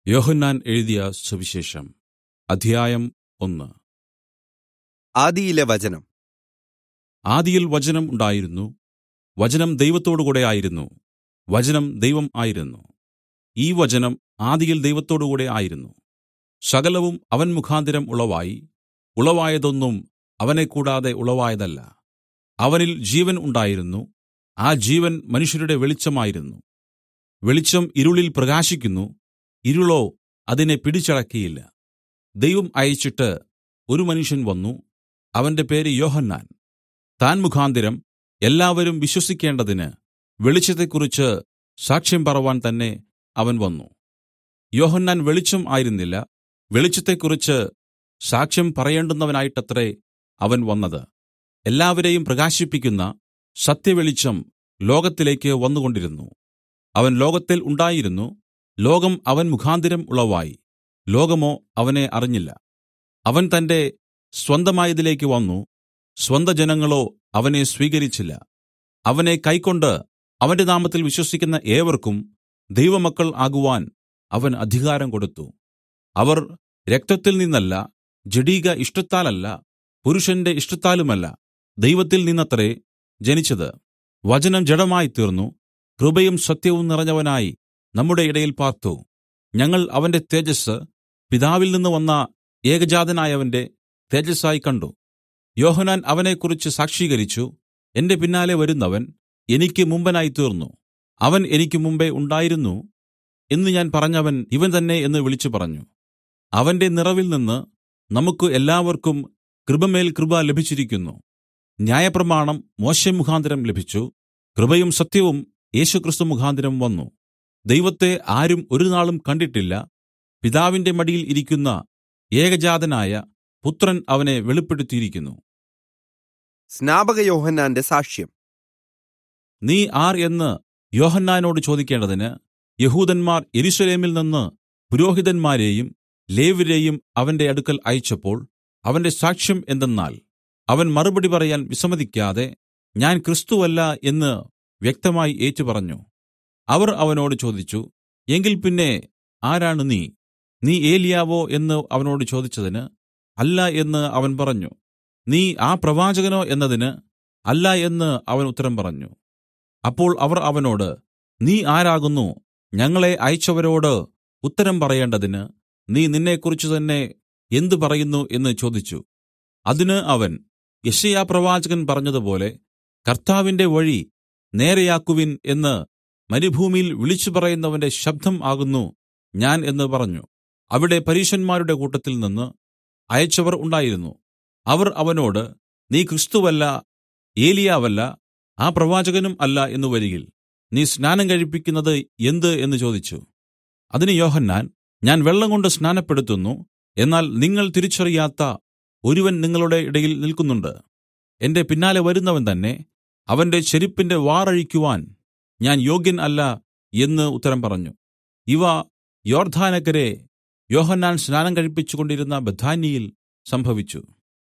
യോഹന്നാൻ എഴുതിയ സുവിശേഷം അധ്യായം ഒന്ന് ആദിയിലെ വചനം ആദിയിൽ വചനം ഉണ്ടായിരുന്നു വചനം ദൈവത്തോടുകൂടെ ആയിരുന്നു വചനം ദൈവം ആയിരുന്നു ഈ വചനം ആദിയിൽ ദൈവത്തോടുകൂടെ ആയിരുന്നു സകലവും അവൻ മുഖാന്തരം ഉളവായി ഉളവായതൊന്നും അവനെ കൂടാതെ ഉളവായതല്ല അവനിൽ ജീവൻ ഉണ്ടായിരുന്നു ആ ജീവൻ മനുഷ്യരുടെ വെളിച്ചമായിരുന്നു വെളിച്ചം ഇരുളിൽ പ്രകാശിക്കുന്നു ഇരുളോ അതിനെ പിടിച്ചടക്കിയില്ല ദൈവം അയച്ചിട്ട് ഒരു മനുഷ്യൻ വന്നു അവന്റെ പേര് യോഹന്നാൻ താൻ മുഖാന്തരം എല്ലാവരും വിശ്വസിക്കേണ്ടതിന് വെളിച്ചത്തെക്കുറിച്ച് സാക്ഷ്യം പറവാൻ തന്നെ അവൻ വന്നു യോഹന്നാൻ വെളിച്ചം ആയിരുന്നില്ല വെളിച്ചത്തെക്കുറിച്ച് സാക്ഷ്യം പറയേണ്ടുന്നവനായിട്ടത്രേ അവൻ വന്നത് എല്ലാവരെയും പ്രകാശിപ്പിക്കുന്ന സത്യവെളിച്ചം ലോകത്തിലേക്ക് വന്നുകൊണ്ടിരുന്നു അവൻ ലോകത്തിൽ ഉണ്ടായിരുന്നു ലോകം അവൻ മുഖാന്തരം ഉളവായി ലോകമോ അവനെ അറിഞ്ഞില്ല അവൻ തന്റെ സ്വന്തമായതിലേക്ക് വന്നു സ്വന്തജനങ്ങളോ അവനെ സ്വീകരിച്ചില്ല അവനെ കൈക്കൊണ്ട് അവന്റെ നാമത്തിൽ വിശ്വസിക്കുന്ന ഏവർക്കും ദൈവമക്കൾ ആകുവാൻ അവൻ അധികാരം കൊടുത്തു അവർ രക്തത്തിൽ നിന്നല്ല ജഡീക ഇഷ്ടത്താലല്ല പുരുഷന്റെ ഇഷ്ടത്താലുമല്ല ദൈവത്തിൽ നിന്നത്രേ ജനിച്ചത് വചനം ജഡമായി തീർന്നു കൃപയും സത്യവും നിറഞ്ഞവനായി നമ്മുടെ ഇടയിൽ പാർത്തു ഞങ്ങൾ അവന്റെ തേജസ്സ് പിതാവിൽ നിന്ന് വന്ന ഏകജാതനായവന്റെ തേജസ്സായി കണ്ടു യോഹന്നാൻ അവനെക്കുറിച്ച് സാക്ഷീകരിച്ചു എന്റെ പിന്നാലെ വരുന്നവൻ എനിക്ക് മുമ്പനായി തീർന്നു അവൻ എനിക്ക് മുമ്പെ ഉണ്ടായിരുന്നു എന്ന് ഞാൻ പറഞ്ഞവൻ ഇവൻ തന്നെ എന്ന് വിളിച്ചു പറഞ്ഞു അവന്റെ നിറവിൽ നിന്ന് നമുക്ക് എല്ലാവർക്കും കൃപമേൽ കൃപ ലഭിച്ചിരിക്കുന്നു ന്യായപ്രമാണം മോശെ മുഖാന്തരം ലഭിച്ചു കൃപയും സത്യവും യേശുക്രിസ്തു മുഖാന്തരം വന്നു ദൈവത്തെ ആരും ഒരുനാളും കണ്ടിട്ടില്ല പിതാവിന്റെ മടിയിൽ ഇരിക്കുന്ന ഏകജാതനായ പുത്രൻ അവനെ വെളിപ്പെടുത്തിയിരിക്കുന്നു സ്നാപക യോഹന്നാന്റെ സാക്ഷ്യം നീ ആർ എന്ന് യോഹന്നാനോട് ചോദിക്കേണ്ടതിന് യഹൂദന്മാർ യെരൂശലേമിൽ നിന്ന് പുരോഹിതന്മാരെയും ലേവ്യരെയും അവന്റെ അടുക്കൽ അയച്ചപ്പോൾ അവന്റെ സാക്ഷ്യം എന്തെന്നാൽ അവൻ മറുപടി പറയാൻ വിസമ്മതിക്കാതെ ഞാൻ ക്രിസ്തുവല്ല എന്ന് വ്യക്തമായി ഏറ്റുപറഞ്ഞു അവർ അവനോട് ചോദിച്ചു എങ്കിൽ പിന്നെ ആരാണ് നീ നീ ഏലിയാവോ എന്ന് അവനോട് ചോദിച്ചതിന് അല്ല എന്ന് അവൻ പറഞ്ഞു നീ ആ പ്രവാചകനോ എന്നതിന് അല്ല എന്ന് അവൻ ഉത്തരം പറഞ്ഞു അപ്പോൾ അവർ അവനോട് നീ ആരാകുന്നു ഞങ്ങളെ അയച്ചവരോട് ഉത്തരം പറയേണ്ടതിന് നീ നിന്നെക്കുറിച്ച് തന്നെ എന്ത് പറയുന്നു എന്ന് ചോദിച്ചു അതിന് അവൻ യെശയ്യാപ്രവാചകൻ പറഞ്ഞതുപോലെ കർത്താവിന്റെ വഴി നേരെയാക്കുവിൻ എന്ന് മരുഭൂമിയിൽ വിളിച്ചു പറയുന്നവന്റെ ശബ്ദം ആകുന്നു ഞാൻ എന്ന് പറഞ്ഞു അവിടെ പരീശന്മാരുടെ കൂട്ടത്തിൽ നിന്ന് അയച്ചവർ ഉണ്ടായിരുന്നു അവർ അവനോട് നീ ക്രിസ്തുവല്ല ഏലിയാവല്ല ആ പ്രവാചകനും അല്ല എന്ന് വരികിൽ നീ സ്നാനം കഴിപ്പിക്കുന്നത് എന്ത് എന്ന് ചോദിച്ചു അതിന് യോഹന്നാൻ ഞാൻ വെള്ളം കൊണ്ട് സ്നാനപ്പെടുത്തുന്നു എന്നാൽ നിങ്ങൾ തിരിച്ചറിയാത്ത ഒരുവൻ നിങ്ങളുടെ ഇടയിൽ നിൽക്കുന്നുണ്ട് എന്റെ പിന്നാലെ വരുന്നവൻ തന്നെ അവന്റെ ചെരുപ്പിന്റെ വാറഴിക്കുവാൻ ഞാൻ യോഗ്യൻ അല്ല എന്ന് ഉത്തരം പറഞ്ഞു ഇവ യോർദ്ധാനക്കരെ യോഹന്നാൻ സ്നാനം കഴിപ്പിച്ചുകൊണ്ടിരുന്ന ബഥാന്യയിൽ സംഭവിച്ചു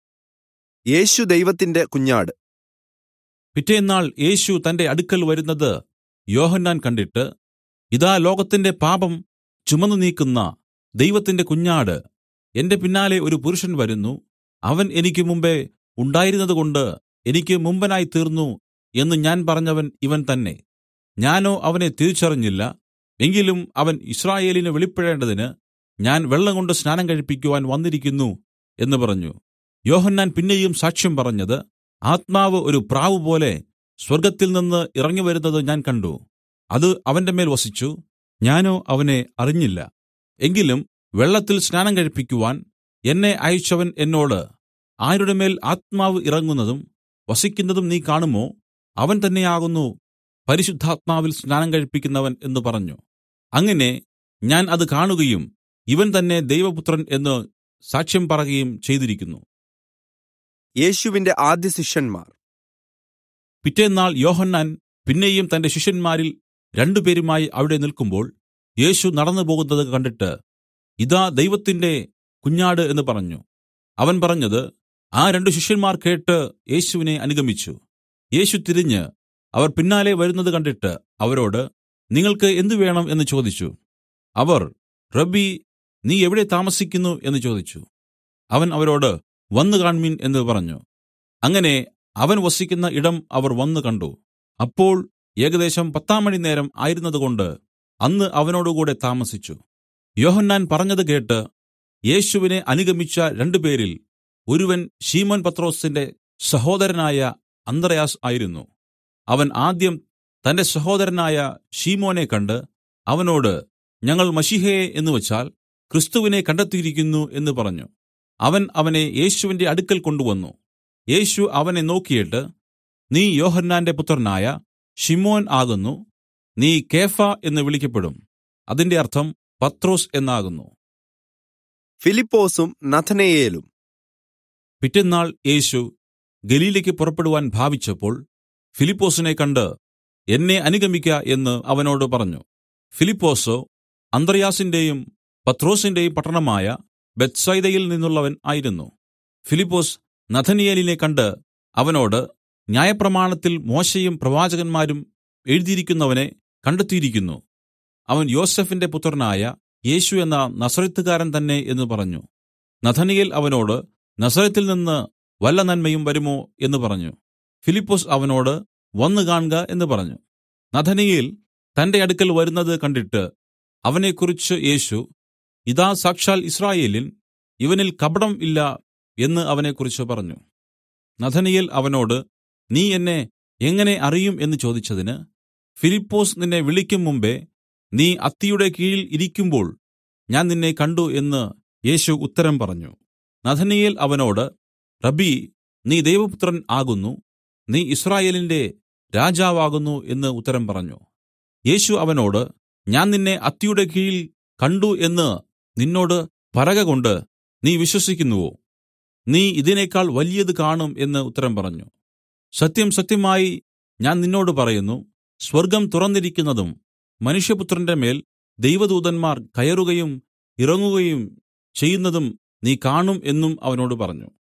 യേശു ദൈവത്തിന്റെ കുഞ്ഞാട് പിറ്റേന്നാൾ യേശു തന്റെ അടുക്കൽ വരുന്നത് യോഹന്നാൻ കണ്ടിട്ട് ഇതാ ലോകത്തിന്റെ പാപം ചുമന്നു നീക്കുന്ന ദൈവത്തിന്റെ കുഞ്ഞാട് എന്റെ പിന്നാലെ ഒരു പുരുഷൻ വരുന്നു അവൻ എനിക്ക് മുമ്പേ ഉണ്ടായിരുന്നതുകൊണ്ട് എനിക്ക് മുമ്പനായി തീർന്നു എന്ന് ഞാൻ പറഞ്ഞവൻ ഇവൻ തന്നെ ഞാനോ അവനെ തിരിച്ചറിഞ്ഞില്ല എങ്കിലും അവൻ ഇസ്രായേലിന് വെളിപ്പെടേണ്ടതിന് ഞാൻ വെള്ളം കൊണ്ട് സ്നാനം കഴിപ്പിക്കുവാൻ വന്നിരിക്കുന്നു എന്ന് പറഞ്ഞു യോഹന്നാൻ പിന്നെയും സാക്ഷ്യം പറഞ്ഞത് ആത്മാവ് ഒരു പ്രാവ് പോലെ സ്വർഗ്ഗത്തിൽ നിന്ന് ഇറങ്ങി വരുന്നത് ഞാൻ കണ്ടു അത് അവന്റെ മേൽ വസിച്ചു ഞാനോ അവനെ അറിഞ്ഞില്ല എങ്കിലും വെള്ളത്തിൽ സ്നാനം കഴിപ്പിക്കുവാൻ എന്നെ അയച്ചവൻ എന്നോട് ആരുടെ മേൽ ആത്മാവ് ഇറങ്ങുന്നതും വസിക്കുന്നതും നീ കാണുമോ അവൻ തന്നെയാകുന്നു പരിശുദ്ധാത്മാവിൽ സ്നാനം കഴിപ്പിക്കുന്നവൻ എന്ന് പറഞ്ഞു അങ്ങനെ ഞാൻ അത് കാണുകയും ഇവൻ തന്നെ ദൈവപുത്രൻ എന്ന് സാക്ഷ്യം പറയുകയും ചെയ്തിരിക്കുന്നു യേശുവിന്റെ ആദ്യ ശിഷ്യന്മാർ പിറ്റേന്നാൾ യോഹന്നാൻ പിന്നെയും തന്റെ ശിഷ്യന്മാരിൽ രണ്ടുപേരുമായി അവിടെ നിൽക്കുമ്പോൾ യേശു നടന്നു പോകുന്നത് കണ്ടിട്ട് ഇതാ ദൈവത്തിന്റെ കുഞ്ഞാട് എന്ന് പറഞ്ഞു അവൻ പറഞ്ഞത് ആ രണ്ടു ശിഷ്യന്മാർ കേട്ട് യേശുവിനെ അനുഗമിച്ചു യേശു തിരിഞ്ഞ് അവർ പിന്നാലെ വരുന്നത് കണ്ടിട്ട് അവരോട് നിങ്ങൾക്ക് എന്ത് വേണം എന്ന് ചോദിച്ചു അവർ റബ്ബീ നീ എവിടെ താമസിക്കുന്നു എന്ന് ചോദിച്ചു അവൻ അവരോട് വന്നു കാണ്മിൻ എന്ന് പറഞ്ഞു അങ്ങനെ അവൻ വസിക്കുന്ന ഇടം അവർ വന്നു കണ്ടു അപ്പോൾ ഏകദേശം പത്താം മണി നേരം ആയിരുന്നതുകൊണ്ട് അന്ന് അവനോടുകൂടെ താമസിച്ചു യോഹന്നാൻ പറഞ്ഞത് കേട്ട് യേശുവിനെ അനുഗമിച്ച രണ്ടുപേരിൽ ഒരുവൻ ശീമോൻ പത്രോസിന്റെ സഹോദരനായ അന്ത്രയാസ് ആയിരുന്നു അവൻ ആദ്യം തന്റെ സഹോദരനായ ശീമോനെ കണ്ട് അവനോട് ഞങ്ങൾ മഷിഹയെ എന്ന് വെച്ചാൽ ക്രിസ്തുവിനെ കണ്ടെത്തിയിരിക്കുന്നു എന്ന് പറഞ്ഞു അവൻ അവനെ യേശുവിന്റെ അടുക്കൽ കൊണ്ടുവന്നു യേശു അവനെ നോക്കിയിട്ട് നീ യോഹന്നാന്റെ പുത്രനായ ശിമോൻ ആകുന്നു നീ കേഫ എന്ന് വിളിക്കപ്പെടും അതിന്റെ അർത്ഥം പത്രോസ് എന്നാകുന്നു ഫിലിപ്പോസും നഥനയേലും പിറ്റെന്നാൾ യേശു ഗലീലയ്ക്ക് പുറപ്പെടുവാൻ ഭാവിച്ചപ്പോൾ ഫിലിപ്പോസിനെ കണ്ട് എന്നെ അനുഗമിക്ക എന്ന് അവനോട് പറഞ്ഞു ഫിലിപ്പോസോ അന്ത്രയാസിന്റെയും പത്രോസിന്റെയും പട്ടണമായ ബെത്സൈദയിൽ നിന്നുള്ളവൻ ആയിരുന്നു ഫിലിപ്പോസ് നഥനിയേലിനെ കണ്ട് അവനോട് ന്യായപ്രമാണത്തിൽ മോശയും പ്രവാചകന്മാരും എഴുതിയിരിക്കുന്നവനെ കണ്ടെത്തിയിരിക്കുന്നു അവൻ യോസഫിന്റെ പുത്രനായ യേശു എന്ന നസറത്തുകാരൻ തന്നെ എന്ന് പറഞ്ഞു നഥനിയേൽ അവനോട് നസറത്തിൽ നിന്ന് വല്ല നന്മയും വരുമോ എന്ന് പറഞ്ഞു ഫിലിപ്പൊസ് അവനോട് വന്നു കാൺക എന്ന് പറഞ്ഞു നഥനിയേൽ തന്റെ അടുക്കൽ വരുന്നത് കണ്ടിട്ട് അവനെക്കുറിച്ച് യേശു ഇതാ സാക്ഷാൽ ഇസ്രായേലിൻ ഇവനിൽ കപടം ഇല്ല എന്ന് അവനെക്കുറിച്ച് പറഞ്ഞു നഥനിയേൽ അവനോട് നീ എന്നെ എങ്ങനെ അറിയും എന്ന് ചോദിച്ചതിന് ഫിലിപ്പൊസ് നിന്നെ വിളിക്കും മുമ്പേ നീ അത്തിയുടെ കീഴിൽ ഇരിക്കുമ്പോൾ ഞാൻ നിന്നെ കണ്ടു എന്ന് യേശു ഉത്തരം പറഞ്ഞു നഥനിയേൽ അവനോട് റബ്ബീ നീ ദൈവപുത്രൻ ആകുന്നു നീ ഇസ്രായേലിന്റെ രാജാവാകുന്നു എന്ന് ഉത്തരം പറഞ്ഞു യേശു അവനോട് ഞാൻ നിന്നെ അത്തിയുടെ കീഴിൽ കണ്ടു എന്ന് നിന്നോട് പറകകൊണ്ട് നീ വിശ്വസിക്കുന്നുവോ നീ ഇതിനേക്കാൾ വലിയത് കാണും എന്ന് ഉത്തരം പറഞ്ഞു സത്യം സത്യമായി ഞാൻ നിന്നോട് പറയുന്നു സ്വർഗം തുറന്നിരിക്കുന്നതും മനുഷ്യപുത്രന്റെ മേൽ ദൈവദൂതന്മാർ കയറുകയും ഇറങ്ങുകയും ചെയ്യുന്നതും നീ കാണും എന്നും അവനോട് പറഞ്ഞു